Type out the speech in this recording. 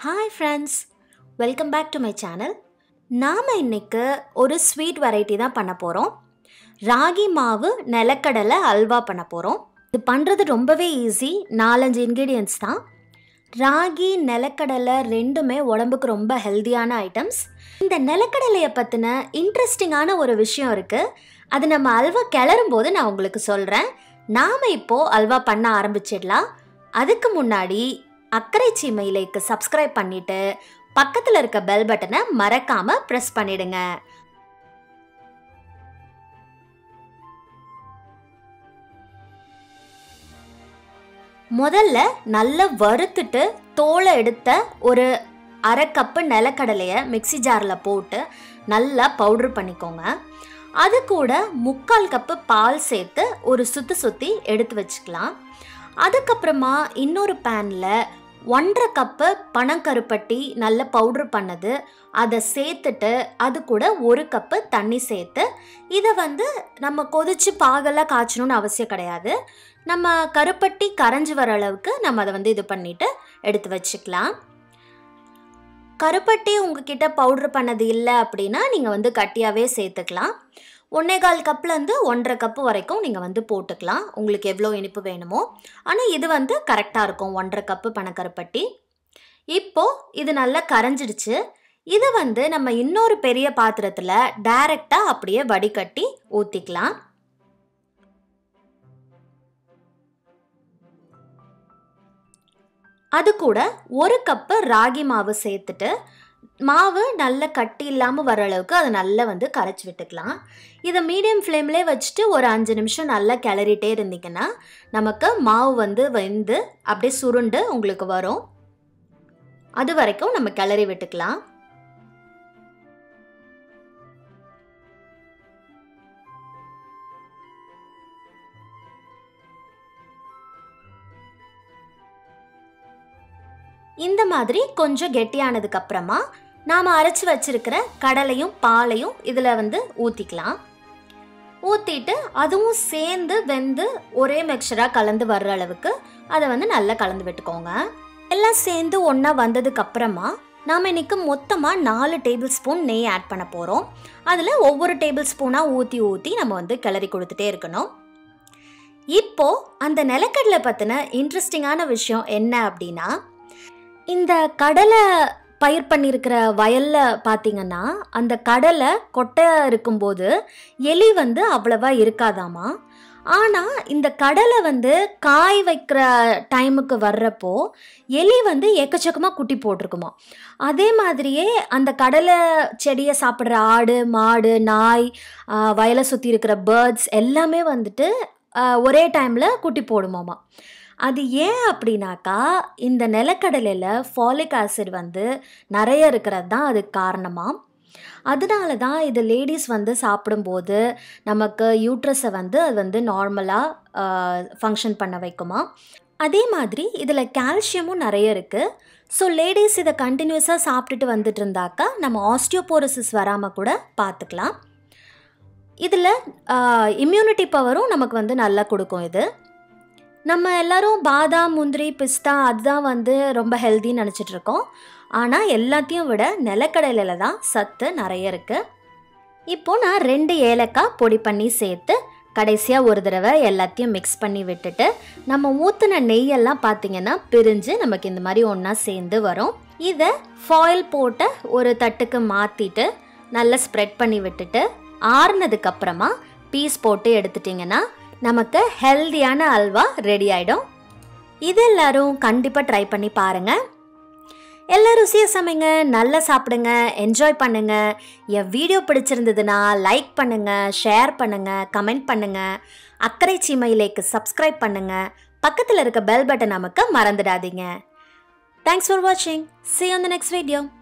hi friends welcome back to my channel நாம் இன்னைக்கு ஒரு ஸ்வீட் வெரைட்டி தான் பண்ண போகிறோம் ராகி மாவு நிலக்கடலை அல்வா பண்ண போகிறோம் இது பண்ணுறது ரொம்பவே ஈஸி நாலஞ்சு இன்க்ரீடியன்ட்ஸ் தான் ராகி நிலக்கடலை ரெண்டுமே உடம்புக்கு ரொம்ப ஹெல்தியான ஐட்டம்ஸ் இந்த நிலக்கடலையை பற்றின இன்ட்ரெஸ்டிங்கான ஒரு விஷயம் இருக்குது அது நம்ம அல்வா கிளறும் போது நான் உங்களுக்கு சொல்கிறேன் நாம் இப்போது அல்வா பண்ண ஆரம்பிச்சிடலாம் அதுக்கு முன்னாடி அக்கறை சீமையிலைக்கு சப்ஸ்கிரைப் பண்ணிட்டு பக்கத்தில் இருக்க பெல் பட்டனை மறக்காம ப்ரெஸ் பண்ணிடுங்க முதல்ல நல்லா வறுத்துட்டு தோலை எடுத்த ஒரு அரை கப்பு நிலக்கடலையை மிக்ஸி ஜாரில் போட்டு நல்லா பவுடர் பண்ணிக்கோங்க அது கூட முக்கால் கப்பு பால் சேர்த்து ஒரு சுற்றி சுற்றி எடுத்து வச்சுக்கலாம் அதுக்கப்புறமா இன்னொரு பேனில் ஒன்றரை கப்பு பனங்கருப்பட்டி நல்ல பவுட்ரு பண்ணது அதை சேர்த்துட்டு அது கூட ஒரு கப்பு தண்ணி சேர்த்து இதை வந்து நம்ம கொதிச்சு பாகெல்லாம் காய்ச்சணும்னு அவசியம் கிடையாது நம்ம கருப்பட்டி கரைஞ்சி வர அளவுக்கு நம்ம அதை வந்து இது பண்ணிட்டு எடுத்து வச்சுக்கலாம் கருப்பட்டி உங்ககிட்ட பவுட்ரு பண்ணது இல்லை அப்படின்னா நீங்கள் வந்து கட்டியாகவே சேர்த்துக்கலாம் ஒன்றே கால் கப்லேருந்து ஒன்றரை கப்பு வரைக்கும் நீங்கள் வந்து போட்டுக்கலாம் உங்களுக்கு எவ்வளோ இனிப்பு வேணுமோ ஆனால் இது வந்து கரெக்டாக இருக்கும் ஒன்றரை கப்பு பனக்கருப்பட்டி இப்போது இது நல்லா கரைஞ்சிடுச்சு இதை வந்து நம்ம இன்னொரு பெரிய பாத்திரத்தில் டைரெக்டாக அப்படியே வடிகட்டி ஊற்றிக்கலாம் அது கூட ஒரு கப்பு ராகி மாவு சேர்த்துட்டு மாவு நல்ல கட்டி இல்லாமல் வர அளவுக்கு அதை நல்லா வந்து கரைச்சி விட்டுக்கலாம் இதை மீடியம் ஃப்ளேம்லேயே வச்சுட்டு ஒரு அஞ்சு நிமிஷம் நல்லா கிளறிட்டே இருந்தீங்கன்னா நமக்கு மாவு வந்து வெந்து அப்படியே சுருண்டு உங்களுக்கு வரும் அது வரைக்கும் நம்ம கிளறி விட்டுக்கலாம் இந்த மாதிரி கொஞ்சம் கெட்டியானதுக்கு அப்புறமா நாம் அரைச்சி வச்சிருக்கிற கடலையும் பாலையும் இதில் வந்து ஊற்றிக்கலாம் ஊற்றிட்டு அதுவும் சேர்ந்து வெந்து ஒரே மிக்சராக கலந்து வர்ற அளவுக்கு அதை வந்து நல்லா கலந்து விட்டுக்கோங்க எல்லாம் சேர்ந்து ஒன்றா வந்ததுக்கு அப்புறமா நாம் இன்னைக்கு மொத்தமாக நாலு டேபிள் ஸ்பூன் நெய் ஆட் பண்ண போகிறோம் அதில் ஒவ்வொரு டேபிள் ஸ்பூனாக ஊற்றி ஊற்றி நம்ம வந்து கிளறி கொடுத்துட்டே இருக்கணும் இப்போ அந்த நிலக்கடலை பற்றின இன்ட்ரெஸ்டிங்கான விஷயம் என்ன அப்படின்னா இந்த கடலை பயிர் பண்ணியிருக்கிற வயலில் பார்த்தீங்கன்னா அந்த கடலை கொட்டை இருக்கும்போது எலி வந்து அவ்வளவா இருக்காதாமா ஆனால் இந்த கடலை வந்து காய் வைக்கிற டைமுக்கு வர்றப்போ எலி வந்து எக்கச்சக்கமாக குட்டி போட்டிருக்குமா அதே மாதிரியே அந்த கடலை செடியை சாப்பிட்ற ஆடு மாடு நாய் ஆஹ், வயலை சுற்றி இருக்கிற பேர்ட்ஸ் எல்லாமே வந்துட்டு ஆஹ், ஒரே டைமில் குட்டி போடுமாமா அது ஏன் அப்படின்னாக்கா இந்த நிலக்கடலையில் ஃபாலிக் ஆசிட் வந்து நிறைய இருக்கிறது தான் அதுக்கு காரணமாக அதனால தான் இது லேடிஸ் வந்து சாப்பிடும்போது நமக்கு யூட்ரஸை வந்து அது வந்து நார்மலாக ஃபங்க்ஷன் பண்ண வைக்குமா அதே மாதிரி இதில் கால்சியமும் நிறைய இருக்குது ஸோ லேடிஸ் இதை கண்டினியூஸாக சாப்பிட்டுட்டு வந்துட்டு இருந்தாக்கா நம்ம ஆஸ்டியோபோரோசிஸ் வராமல் கூட பார்த்துக்கலாம் இதில் இம்யூனிட்டி பவரும் நமக்கு வந்து நல்லா கொடுக்கும் இது நம்ம எல்லாரும் பாதாம் முந்திரி பிஸ்தா அதுதான் வந்து ரொம்ப ஹெல்தின்னு நினச்சிட்டு இருக்கோம் ஆனால் எல்லாத்தையும் விட நிலக்கடலையில் தான் சத்து நிறைய இருக்குது இப்போ நான் ரெண்டு ஏலக்காய் பொடி பண்ணி சேர்த்து கடைசியாக ஒரு தடவை எல்லாத்தையும் மிக்ஸ் பண்ணி விட்டுட்டு நம்ம ஊற்றின நெய்யெல்லாம் பார்த்தீங்கன்னா பிரிஞ்சு நமக்கு இந்த மாதிரி ஒன்றா சேர்ந்து வரும் இதை ஃபாயில் போட்ட ஒரு தட்டுக்கு மாற்றிட்டு நல்லா ஸ்ப்ரெட் பண்ணி விட்டுட்டு ஆறுனதுக்கு அப்புறமா பீஸ் போட்டு எடுத்துட்டிங்கன்னா நமக்கு ஹெல்தியான அல்வா ரெடி ஆகிடும் இது எல்லாரும் கண்டிப்பாக ட்ரை பண்ணி பாருங்கள் எல்லாம் ருசியாக சமைங்க நல்லா சாப்பிடுங்க என்ஜாய் பண்ணுங்க என் வீடியோ பிடிச்சிருந்ததுன்னா லைக் பண்ணுங்க ஷேர் பண்ணுங்க கமெண்ட் பண்ணுங்க அக்கறை சீமையிலேக்கு சப்ஸ்கிரைப் பண்ணுங்க பக்கத்தில் இருக்க பெல் பட்டன் நமக்கு மறந்துடாதீங்க தேங்க்ஸ் ஃபார் வாட்சிங் see you on the next video